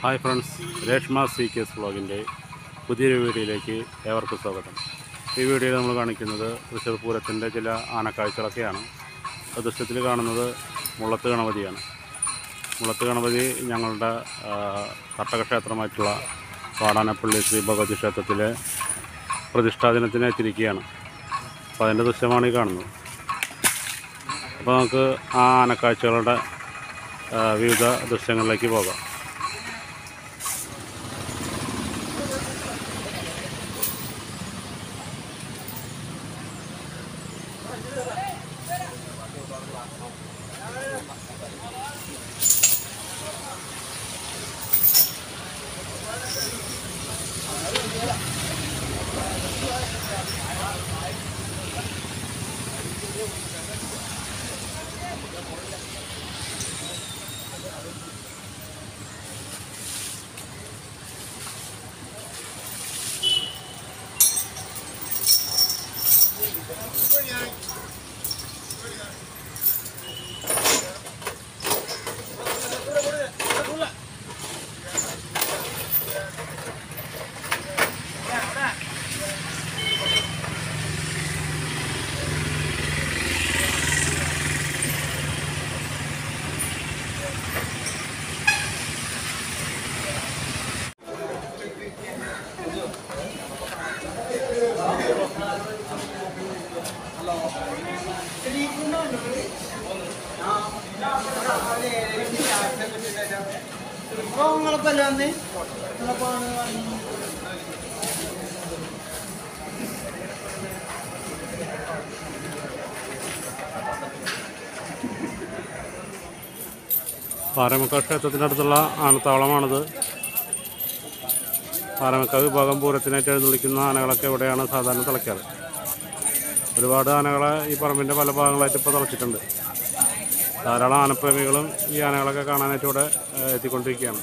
Hi friends Reshma C case വ്ളോഗിൻ്റെ പുതിയൊരു വീഡിയോയിലേക്ക് ഏവർക്കും സ്വാഗതം ഈ വീഡിയോയിൽ നമ്മൾ കാണിക്കുന്നത് തൃശ്ശൂർ പൂരത്തിൻ്റെ ചില ആനക്കാഴ്ചകളൊക്കെയാണ് ആ ദൃശ്യത്തിൽ കാണുന്നത് മുളത്ത് ഗണപതിയാണ് മുളത്ത് ഗണപതി ഞങ്ങളുടെ ആ, തട്ടക ക്ഷേത്രമായിട്ടുള്ള വാടാനപ്പള്ളി ശ്രീ ഭഗവതി ക്ഷേത്രത്തിലെ പ്രതിഷ്ഠാദിനത്തിന് എത്തിയിരിക്കുകയാണ് അപ്പോൾ അതിൻ്റെ ദൃശ്യമാണ് ഈ കാണുന്നത് അപ്പോൾ നമുക്ക് ആ ആനക്കാഴ്ചകളുടെ ആ, വിവിധ ദൃശ്യങ്ങളിലേക്ക് പോകാം നിങ്ങളിപ്പോ അല്ലേ വന്നേ നിങ്ങളിപ്പോ ആണ് വന്നത്. പാറമക്ക ക്ഷേത്രത്തിനടുത്തുള്ള ആനത്താവളമാണിത് പാറമക്ക വിഭാഗം പൂരത്തിനായിട്ട് എഴുന്നള്ളിക്കുന്ന ആനകളൊക്കെ ഇവിടെയാണ് സാധാരണ തിളയ്ക്കാറ് ഒരുപാട് ആനകളെ ഈ പറമ്പിൻ്റെ പല ഭാഗങ്ങളായിട്ട് ഇപ്പോൾ തിളച്ചിട്ടുണ്ട് ധാരാളം ആനപ്രേമികളും ഈ ആനകളൊക്കെ കാണാനായിട്ട് ഇവിടെ ഏഹ്, എത്തിക്കൊണ്ടിരിക്കുകയാണ്